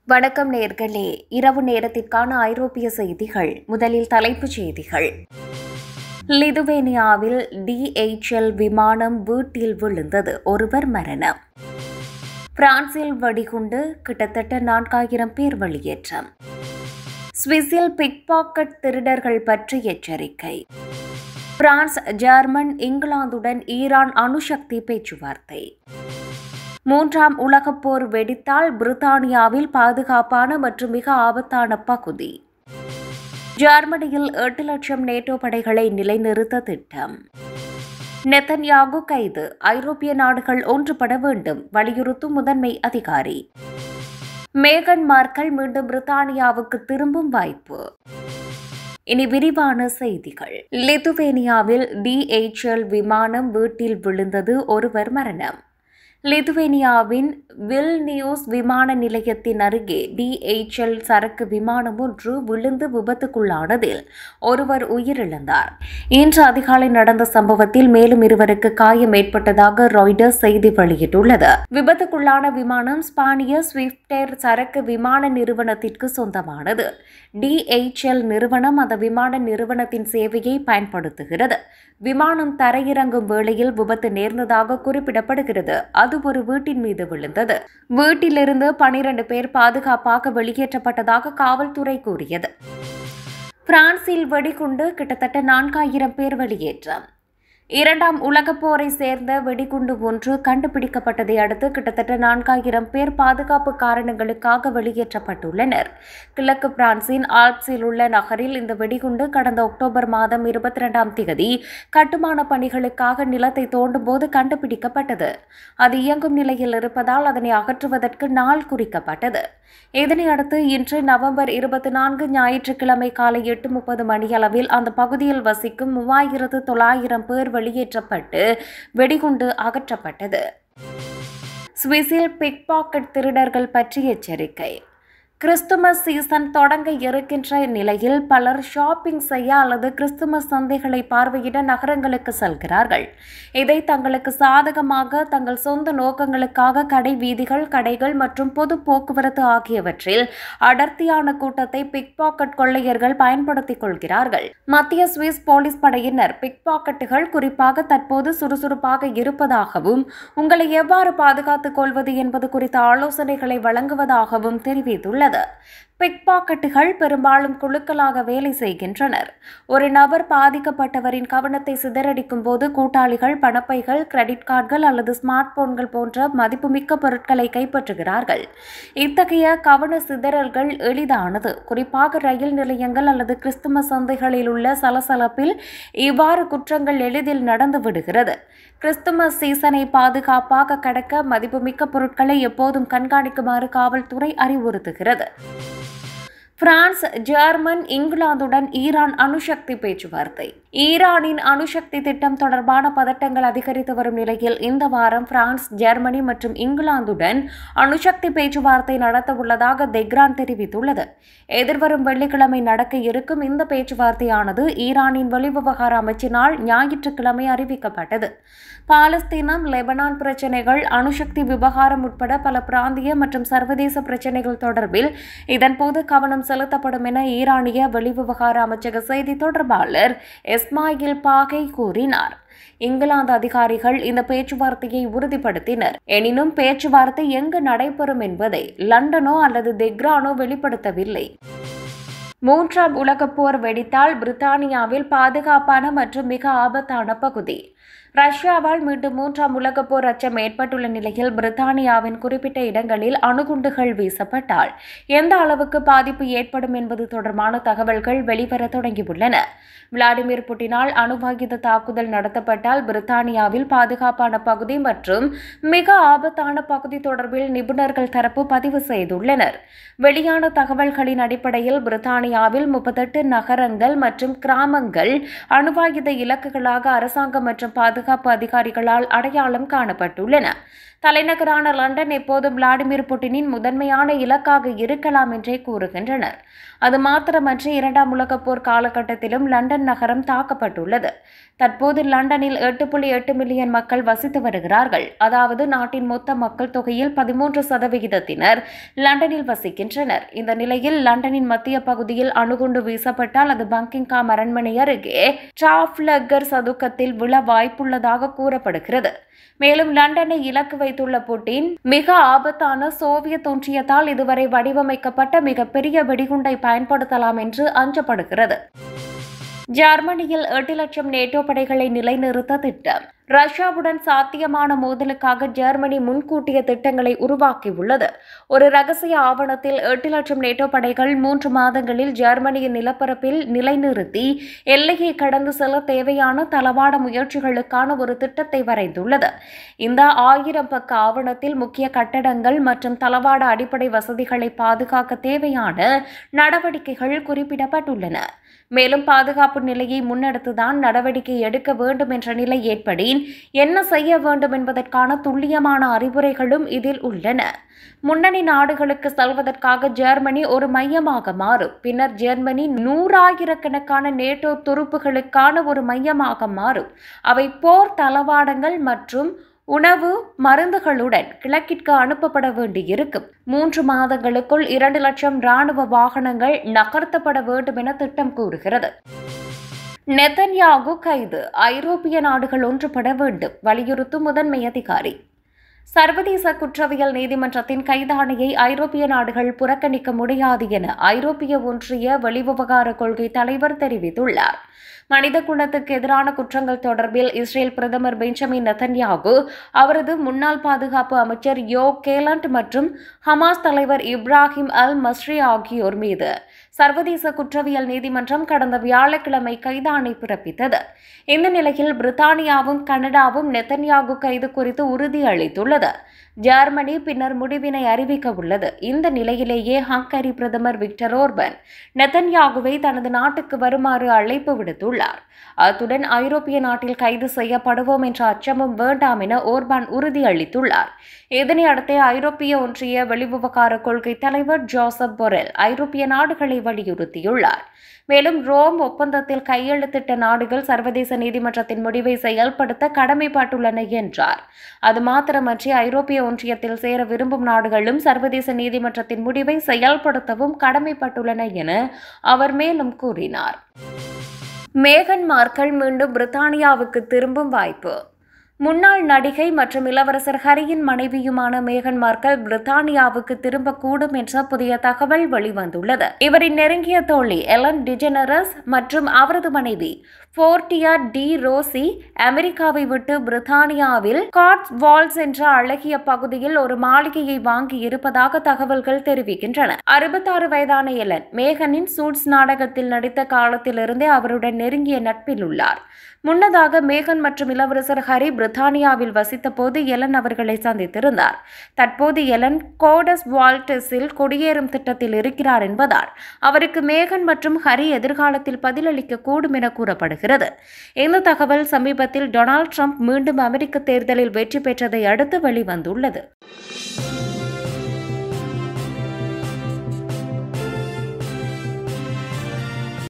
வணக்கம் நேர்களே இரவு நேரத்திற்கான ஐரோப்பிய செய்திகள் முதலில் தலைப்புச் செய்திகள் லிதுவேனியாவில் டிஎச்எல் விமானம் வீட்டில் விழுந்தது ஒருவர் மரணம் பிரான்சில் வெடிகுண்டு கிட்டத்தட்ட நான்காயிரம் பேர் வெளியேற்றம் சுவிஸில் பிக்பாக்கெட் திருடர்கள் பற்றி எச்சரிக்கை பிரான்ஸ் ஜெர்மன் இங்கிலாந்துடன் ஈரான் அணுசக்தி பேச்சுவார்த்தை மூன்றாம் உலகப் போர் வெடித்தால் பிரித்தானியாவில் பாதுகாப்பான மற்றும் மிக ஆபத்தான பகுதி ஜெர்மனியில் எட்டு லட்சம் நேட்டோ படைகளை நிலைநிறுத்த திட்டம் நெத்தன்யாகு கைது ஐரோப்பிய நாடுகள் ஒன்றுபட வேண்டும் வலியுறுத்தும் முதன்மை அதிகாரி மேகன் மார்க்கல் மீண்டும் பிரித்தானியாவுக்கு திரும்பும் வாய்ப்பு இனி விரிவான செய்திகள் லிதுவேனியாவில் டிஎச்எல் விமானம் வீட்டில் விழுந்தது ஒருவர் மரணம் லிதுவேனியாவின் வில் நியூஸ் விமான நிலையத்தின் அருகே டிஎச்எல் சரக்கு விமானம் ஒன்று விழுந்து விபத்துக்குள்ளானதில் ஒருவர் உயிரிழந்தார் இன்று அதிகாலை நடந்த சம்பவத்தில் மேலும் இருவருக்கு காயம் ஏற்பட்டதாக ராய்டர்ஸ் செய்தி வெளியிட்டுள்ளது விபத்துக்குள்ளான விமானம் ஸ்பானிய ஸ்விஃப்டேர் சரக்கு விமான நிறுவனத்திற்கு சொந்தமானது டிஎச்எல் நிறுவனம் அந்த விமான நிறுவனத்தின் சேவையை பயன்படுத்துகிறது விமானம் தரையிறங்கும் வேளையில் விபத்து நேர்ந்ததாக குறிப்பிடப்படுகிறது அது ஒரு வீட்டின் மீது விழுந்தது வீட்டிலிருந்து பனிரண்டு பேர் பாதுகாப்பாக வெளியேற்றப்பட்டதாக காவல்துறை கூறியது பிரான்சில் வெடிகுண்டு கிட்டத்தட்ட நான்காயிரம் பேர் வெளியேற்றம் இரண்டாம் உலகப் போரை சேர்ந்த வெடிகுண்டு ஒன்று கண்டுபிடிக்கப்பட்டதை அடுத்து கிட்டத்தட்ட நான்காயிரம் பேர் பாதுகாப்பு காரணங்களுக்காக வெளியேற்றப்பட்டுள்ளனர் கிழக்கு பிரான்சின் ஆல்ப்ஸில் உள்ள நகரில் இந்த வெடிகுண்டு கடந்த அக்டோபர் மாதம் இருபத்தி இரண்டாம் தேதி கட்டுமான பணிகளுக்காக நிலத்தை தோண்டும் போது கண்டுபிடிக்கப்பட்டது அது இயங்கும் நிலையில் இருப்பதால் அதனை அகற்றுவதற்கு நாள் குறிக்கப்பட்டது இதனையடுத்து இன்று நவம்பர் இருபத்தி நான்கு ஞாயிற்றுக்கிழமை காலை எட்டு முப்பது மணியளவில் அந்த பகுதியில் வசிக்கும் மூவாயிரத்து தொள்ளாயிரம் பேர் வெளியேற்றப்பட்டு வெடிகுண்டு அகற்றப்பட்டது சுவிஸில் பிக்பாக்கெட் திருடர்கள் பற்றி எச்சரிக்கை கிறிஸ்துமஸ் சீசன் தொடங்க இருக்கின்ற நிலையில் பலர் ஷாப்பிங் செய்ய அல்லது கிறிஸ்துமஸ் சந்தைகளை பார்வையிட நகரங்களுக்கு செல்கிறார்கள் இதை தங்களுக்கு சாதகமாக தங்கள் சொந்த நோக்கங்களுக்காக கடை வீதிகள் கடைகள் மற்றும் பொது போக்குவரத்து ஆகியவற்றில் அடர்த்தியான கூட்டத்தை பிக்பாக்கெட் கொள்ளையர்கள் பயன்படுத்திக் கொள்கிறார்கள் மத்திய சுவிஸ் போலீஸ் படையினர் பிக்பாக்கெட்டுகள் குறிப்பாக தற்போது சுறுசுறுப்பாக இருப்பதாகவும் உங்களை எவ்வாறு பாதுகாத்துக் கொள்வது என்பது குறித்த ஆலோசனைகளை வழங்குவதாகவும் தெரிவித்துள்ளது பிக்பாக்கெட்டுகள் பெரும்பாலும் குழுக்களாக வேலை செய்கின்றனர் ஒரு நபர் பாதிக்கப்பட்டவரின் கவனத்தை சிதறடிக்கும் போது கூட்டாளிகள் பணப்பைகள் கிரெடிட் கார்டுகள் அல்லது ஸ்மார்ட் போன்கள் போன்ற மதிப்புமிக்க பொருட்களை கைப்பற்றுகிறார்கள் இத்தகைய கவன சிதறல்கள் எளிதானது குறிப்பாக ரயில் நிலையங்கள் அல்லது கிறிஸ்துமஸ் சந்தைகளில் உள்ள சலசலப்பில் இவ்வாறு குற்றங்கள் எளிதில் நடந்து விடுகிறது கிறிஸ்துமஸ் சீசனை பாதுகாப்பாக கடக்க மதிப்புமிக்க பொருட்களை எப்போதும் கண்காணிக்குமாறு காவல்துறை அறிவுறுத்துகிறது பிரான்ஸ் ஜெர்மன் இங்கிலாந்துடன் ஈரான் அணுசக்தி பேச்சுவார்த்தை ஈரானின் அணுசக்தி திட்டம் தொடர்பான பதட்டங்கள் அதிகரித்து வரும் நிலையில் இந்த வாரம் பிரான்ஸ் ஜெர்மனி மற்றும் இங்கிலாந்துடன் அணுசக்தி பேச்சுவார்த்தை நடத்த உள்ளதாக தெக்ரான் தெரிவித்துள்ளது எதிர்வரும் வெள்ளிக்கிழமை நடக்க இருக்கும் இந்த பேச்சுவார்த்தையானது ஈரானின் வெளிவிவகார அமைச்சினால் ஞாயிற்றுக்கிழமை அறிவிக்கப்பட்டது பாலஸ்தீனம் லெபனான் பிரச்சினைகள் அணுசக்தி விவகாரம் உட்பட பல பிராந்திய மற்றும் சர்வதேச பிரச்சினைகள் தொடர்பில் இதன்போது கவனம் செலுத்தப்படும் என ஈரானிய வெளிவிவகார அமைச்சக செய்தி தொடர்பாளர் இஸ்மாயில் பாகை கூறினார் இங்கிலாந்து அதிகாரிகள் இந்த பேச்சுவார்த்தையை உறுதிப்படுத்தினர் எனினும் பேச்சுவார்த்தை எங்கு நடைபெறும் என்பதை லண்டனோ அல்லது தெக்ரானோ வெளிப்படுத்தவில்லை மூன்றாம் உலகப் போர் வெடித்தால் பிரித்தானியாவில் பாதுகாப்பான மற்றும் மிக ஆபத்தான பகுதி ரஷ்யாவால் மீண்டும் மூன்றாம் உலகப் போர் அச்சம் ஏற்பட்டுள்ள நிலையில் பிரித்தானியாவின் குறிப்பிட்ட இடங்களில் அணுகுண்டுகள் வீசப்பட்டால் எந்த அளவுக்கு பாதிப்பு ஏற்படும் என்பது தொடர்பான தகவல்கள் வெளிவர தொடங்கியுள்ளன விளாடிமிர் புட்டினால் அணுவாயுத தாக்குதல் நடத்தப்பட்டால் பிரித்தானியாவில் பாதுகாப்பான பகுதி மற்றும் மிக ஆபத்தான பகுதி தொடர்பில் நிபுணர்கள் தரப்பு பதிவு செய்துள்ளனர் வெளியான தகவல்களின் அடிப்படையில் பிரித்தானியா பிரித்தானியாவில் முப்பத்தெட்டு நகரங்கள் மற்றும் கிராமங்கள் அணுவாயுத இலக்குகளாக அரசாங்கம் மற்றும் பாதுகாப்பு அதிகாரிகளால் அடையாளம் காணப்பட்டுள்ளன தலைநகரான லண்டன் எப்போதும் விளாடிமிர் புட்டினின் முதன்மையான இலக்காக இருக்கலாம் என்றே கூறுகின்றனர் அது மாத்திரமன்றி இரண்டாம் உலகப் போர் காலகட்டத்திலும் லண்டன் நகரம் தாக்கப்பட்டுள்ளது தற்போது லண்டனில் எட்டு புள்ளி எட்டு மில்லியன் மக்கள் வசித்து வருகிறார்கள் அதாவது நாட்டின் மொத்த மக்கள் தொகையில் பதிமூன்று சதவிகிதத்தினர் லண்டனில் வசிக்கின்றனர் இந்த நிலையில் லண்டனின் மத்திய பகுதியில் அணுகுண்டு வீசப்பட்டால் அது பங்கிங்காம் அரண்மனை அருகே டிராஃப்லகர் சதுக்கத்தில் விழ வாய்ப்புள்ளதாக கூறப்படுகிறது மேலும் லண்டனை இலக்கு வைத்துள்ள புட்டின் மிக ஆபத்தான சோவியத் ஒன்றியத்தால் இதுவரை வடிவமைக்கப்பட்ட மிகப்பெரிய வெடிகுண்டை பயன்படுத்தலாம் என்று அஞ்சப்படுகிறது ஜெர்மனியில் எட்டு லட்சம் நேட்டோ படைகளை நிலைநிறுத்த திட்டம் ரஷ்யாவுடன் சாத்தியமான மோதலுக்காக ஜெர்மனி முன்கூட்டிய திட்டங்களை உருவாக்கியுள்ளது ஒரு ரகசிய ஆவணத்தில் எட்டு லட்சம் நேட்டோ படைகள் மூன்று மாதங்களில் ஜெர்மனியின் நிலப்பரப்பில் நிலைநிறுத்தி எல்லையை கடந்து செல்ல தேவையான தளவாட முயற்சிகளுக்கான ஒரு திட்டத்தை வரைந்துள்ளது இந்த ஆயிரம் பக்க ஆவணத்தில் முக்கிய கட்டடங்கள் மற்றும் தளவாட அடிப்படை வசதிகளை பாதுகாக்க தேவையான நடவடிக்கைகள் குறிப்பிடப்பட்டுள்ளன மேலும் பாதுகாப்பு நிலையை முன்னெடுத்துதான் நடவடிக்கை எடுக்க வேண்டும் என்ற நிலை ஏற்படின் என்ன செய்ய வேண்டும் என்பதற்கான துல்லியமான அறிவுரைகளும் இதில் உள்ளன முன்னணி நாடுகளுக்கு செல்வதற்காக ஜெர்மனி ஒரு மையமாக மாறும் பின்னர் ஜெர்மனி நூறாயிரக்கணக்கான நேட்டோ துருப்புகளுக்கான ஒரு மையமாக மாறும் அவை போர் தளவாடங்கள் மற்றும் உணவு மருந்துகளுடன் கிழக்கிற்கு அனுப்பப்பட வேண்டியிருக்கும் மூன்று மாதங்களுக்குள் இரண்டு லட்சம் ராணுவ வாகனங்கள் நகர்த்தப்பட வேண்டும் என திட்டம் கூறுகிறது நெத்தன்யாகு கைது ஐரோப்பிய நாடுகள் ஒன்றுபட வேண்டும் வலியுறுத்தும் முதன்மை அதிகாரி சர்வதேச குற்றவியல் நீதிமன்றத்தின் கைதாணையை ஐரோப்பிய நாடுகள் புறக்கணிக்க முடியாது என ஐரோப்பிய ஒன்றிய வெளிவிவகார கொள்கை தலைவர் தெரிவித்துள்ளார் மனித குலத்துக்கு எதிரான குற்றங்கள் தொடர்பில் இஸ்ரேல் பிரதமர் பெஞ்சமின் நெத்தன்யாகு அவரது முன்னாள் பாதுகாப்பு அமைச்சர் யோ கேலண்ட் மற்றும் ஹமாஸ் தலைவர் இப்ராஹிம் அல் மஸ்ரி ஆகியோர் மீது சர்வதேச குற்றவியல் நீதிமன்றம் கடந்த வியாழக்கிழமை கைதாணை பிறப்பித்தது இந்த நிலையில் பிரித்தானியாவும் கனடாவும் நெத்தன்யாகு கைது குறித்து உறுதியளித்துள்ளது ஜெர்மனி பின்னர் முடிவினை அறிவிக்க உள்ளது இந்த நிலையிலேயே ஹங்கரி பிரதமர் விக்டர் ஓர்பன் நெத்தன்யாகுவை தனது நாட்டுக்கு வருமாறு அழைப்பு விடுத்துள்ளார் அத்துடன் ஐரோப்பிய நாட்டில் கைது செய்யப்படுவோம் என்ற அச்சமும் வேண்டாம் என ஓர்பான் உறுதியளித்துள்ளார் இதனை அடுத்தே ஐரோப்பிய ஒன்றிய வெளிவிவகார கொள்கை தலைவர் ஜோசப் பொரெல் ஐரோப்பிய நாடுகளை வலியுறுத்தியுள்ளார் மேலும் ரோம் ஒப்பந்தத்தில் கையெழுத்திட்ட நாடுகள் சர்வதேச நீதிமன்றத்தின் முடிவை செயல்படுத்த கடமைப்பட்டுள்ளன என்றார் அது மாத்திரமன்றி ஐரோப்பிய ஒன்றியத்தில் சேர விரும்பும் நாடுகளும் சர்வதேச நீதிமன்றத்தின் முடிவை செயல்படுத்தவும் கடமைப்பட்டுள்ளன என அவர் மேலும் கூறினார் மேகன் மார்க்கல் மீண்டும் பிரித்தானியாவுக்கு திரும்பும் வாய்ப்பு முன்னாள் நடிகை மற்றும் இளவரசர் ஹரியின் மனைவியுமான மேகன் மார்க்கல் பிரித்தானியாவுக்கு திரும்பக்கூடும் என்ற புதிய தகவல் வெளிவந்துள்ளது இவரின் நெருங்கிய தோழி எலன் டிஜெனரஸ் மற்றும் அவரது மனைவி போர்டியா டி ரோசி அமெரிக்காவை விட்டு பிரித்தானியாவில் காட்ஸ் வால்ஸ் என்ற அழகிய பகுதியில் ஒரு மாளிகையை வாங்கி இருப்பதாக தகவல்கள் தெரிவிக்கின்றன அறுபத்தாறு வயதான எலன் மேகனின் சூட்ஸ் நாடகத்தில் நடித்த காலத்திலிருந்தே அவருடன் நெருங்கிய நட்பில் உள்ளார் முன்னதாக மேகன் மற்றும் இளவரசர் ஹரி பிரித்தானியாவில் வசித்த போது எலன் அவர்களை சந்தித்திருந்தார் தற்போது எலன் கோடஸ் வால்டஸில் குடியேறும் திட்டத்தில் இருக்கிறார் என்பதால் அவருக்கு மேகன் மற்றும் ஹரி எதிர்காலத்தில் பதிலளிக்க கூடும் என கூறப்படுகிறது இந்த தகவல் சமீபத்தில் டொனால்ட் ட்ரம்ப் மீண்டும் அமெரிக்க தேர்தலில் வெற்றி பெற்றதை அடுத்து வெளிவந்துள்ளது